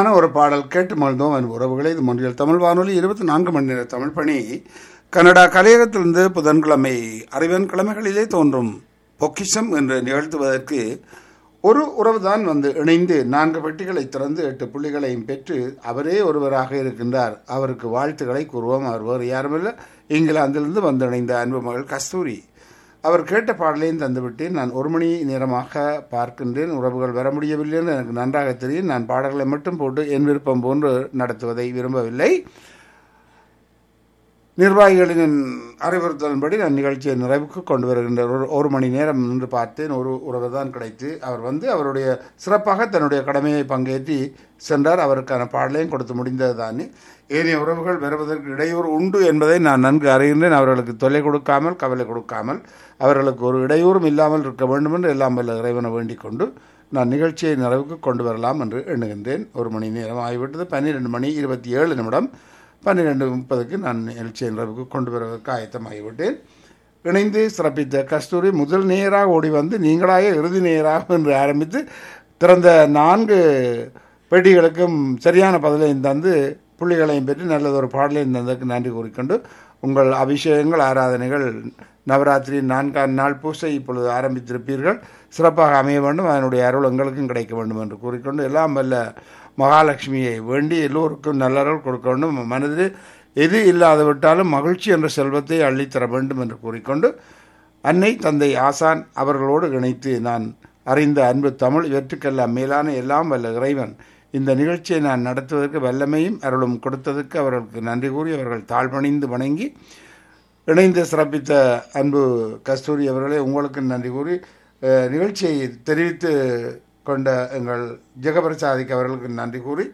இனிமையான ஒரு பாடல் கேட்டு மகிழ்ந்தோம் என் உறவுகளே இது மொழியில் தமிழ் வானொலி இருபத்தி நான்கு மணி நேர தமிழ் பணி கனடா கலையகத்திலிருந்து புதன்கிழமை அறிவன் கிழமைகளிலே தோன்றும் பொக்கிஷம் என்று நிகழ்த்துவதற்கு ஒரு உறவுதான் வந்து இணைந்து நான்கு பெட்டிகளை திறந்து எட்டு புள்ளிகளையும் பெற்று அவரே ஒருவராக இருக்கின்றார் அவருக்கு வாழ்த்துக்களை கூறுவோம் அவர் வேறு யாருமில்லை இங்கிலாந்திலிருந்து வந்து இணைந்த அன்பு மகள் கஸ்தூரி அவர் கேட்ட பாடலையும் தந்துவிட்டு நான் ஒரு மணி நேரமாக பார்க்கின்றேன் உறவுகள் வர முடியவில்லை என்று எனக்கு நன்றாக தெரியும் நான் பாடல்களை மட்டும் போட்டு என் விருப்பம் போன்று நடத்துவதை விரும்பவில்லை நிர்வாகிகளின் அறிவுறுத்தலின்படி நான் நிகழ்ச்சியை நிறைவுக்கு கொண்டு வருகின்ற ஒரு ஒரு மணி நேரம் நின்று பார்த்தேன் ஒரு உறவு தான் கிடைத்து அவர் வந்து அவருடைய சிறப்பாக தன்னுடைய கடமையை பங்கேற்றி சென்றார் அவருக்கான பாடலையும் கொடுத்து முடிந்தது தானே ஏனைய உறவுகள் வருவதற்கு இடையூறு உண்டு என்பதை நான் நன்கு அறிகின்றேன் அவர்களுக்கு தொல்லை கொடுக்காமல் கவலை கொடுக்காமல் அவர்களுக்கு ஒரு இடையூறும் இல்லாமல் இருக்க வேண்டும் என்று எல்லாம் வல்ல இறைவனை வேண்டிக் கொண்டு நான் நிகழ்ச்சியை நிறைவுக்கு கொண்டு வரலாம் என்று எண்ணுகின்றேன் ஒரு மணி நேரம் ஆகிவிட்டது பன்னிரெண்டு மணி இருபத்தி ஏழு நிமிடம் பன்னிரெண்டு முப்பதுக்கு நான் நிகழ்ச்சியை நிறைவுக்கு கொண்டு வருவதற்கு ஆயத்தமாகிவிட்டேன் இணைந்து சிறப்பித்த கஸ்தூரி முதல் நேராக ஓடி வந்து நீங்களாக இறுதி நேராக என்று ஆரம்பித்து திறந்த நான்கு பெட்டிகளுக்கும் சரியான பதிலையும் தந்து புள்ளிகளையும் பெற்று நல்லதொரு பாடலையும் தந்ததுக்கு நன்றி கூறிக்கொண்டு உங்கள் அபிஷேகங்கள் ஆராதனைகள் நவராத்திரி நான்காம் நாள் பூசை இப்பொழுது ஆரம்பித்திருப்பீர்கள் சிறப்பாக அமைய வேண்டும் அதனுடைய அருள் எங்களுக்கும் கிடைக்க வேண்டும் என்று கூறிக்கொண்டு எல்லாம் வல்ல மகாலட்சுமியை வேண்டி எல்லோருக்கும் நல்லறல் கொடுக்க வேண்டும் மனதில் எது இல்லாது விட்டாலும் மகிழ்ச்சி என்ற செல்வத்தை அள்ளித்தர வேண்டும் என்று கூறிக்கொண்டு அன்னை தந்தை ஆசான் அவர்களோடு இணைத்து நான் அறிந்த அன்பு தமிழ் இவற்றுக்கெல்லாம் மேலான எல்லாம் வல்ல இறைவன் இந்த நிகழ்ச்சியை நான் நடத்துவதற்கு வல்லமையும் அருளும் கொடுத்ததற்கு அவர்களுக்கு நன்றி கூறி அவர்கள் தாழ்வணிந்து வணங்கி இணைந்து சிறப்பித்த அன்பு கஸ்தூரி அவர்களே உங்களுக்கு நன்றி கூறி நிகழ்ச்சியை தெரிவித்து கொண்ட எங்கள் ஜெகபிரசாதிக்கு அவர்களுக்கு நன்றி கூறி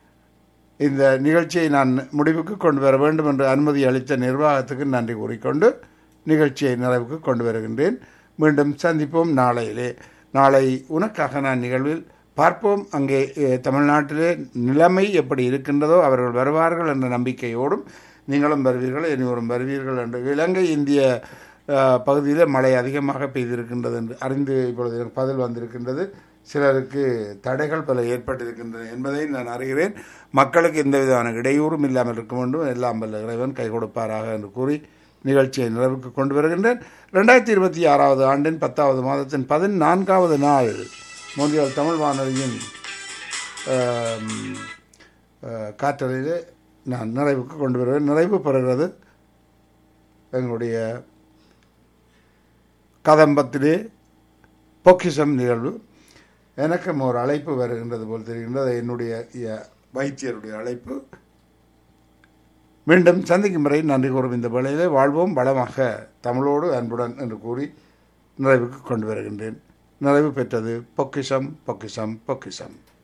இந்த நிகழ்ச்சியை நான் முடிவுக்கு கொண்டு வர வேண்டும் என்று அனுமதி அளித்த நிர்வாகத்துக்கு நன்றி கூறிக்கொண்டு நிகழ்ச்சியை நிறைவுக்கு கொண்டு வருகின்றேன் மீண்டும் சந்திப்போம் நாளையிலே நாளை உனக்காக நான் நிகழ்வில் பார்ப்போம் அங்கே தமிழ்நாட்டிலே நிலைமை எப்படி இருக்கின்றதோ அவர்கள் வருவார்கள் என்ற நம்பிக்கையோடும் நீங்களும் வருவீர்கள் இனிவரும் வருவீர்கள் என்று இலங்கை இந்திய பகுதியில் மழை அதிகமாக பெய்திருக்கின்றது என்று அறிந்து இப்பொழுது எனக்கு பதில் வந்திருக்கின்றது சிலருக்கு தடைகள் பல ஏற்பட்டிருக்கின்றன என்பதை நான் அறிகிறேன் மக்களுக்கு எந்த விதமான இடையூறும் இல்லாமல் இருக்க வேண்டும் எல்லாம் வல்ல இறைவன் கை கொடுப்பாராக என்று கூறி நிகழ்ச்சியை நிறைவுக்கு கொண்டு வருகின்றேன் ரெண்டாயிரத்தி இருபத்தி ஆறாவது ஆண்டின் பத்தாவது மாதத்தின் பதினான்காவது நாள் மோந்தியால் தமிழ் வானொலியின் காற்றலையிலே நான் நிறைவுக்கு கொண்டு வருவேன் நிறைவு பெறுகிறது எங்களுடைய கதம்பத்திலே பொக்கிஷம் நிகழ்வு எனக்கும் ஒரு அழைப்பு வருகின்றது போல் தெரிகின்றது என்னுடைய வைத்தியருடைய அழைப்பு மீண்டும் சந்திக்கும் முறை நன்றி கூறும் இந்த வேளையிலே வாழ்வோம் வளமாக தமிழோடு அன்புடன் என்று கூறி நிறைவுக்கு கொண்டு வருகின்றேன் நிறைவு பெற்றது பொக்கிஷம் பொக்கிஷம் பொக்கிஷம்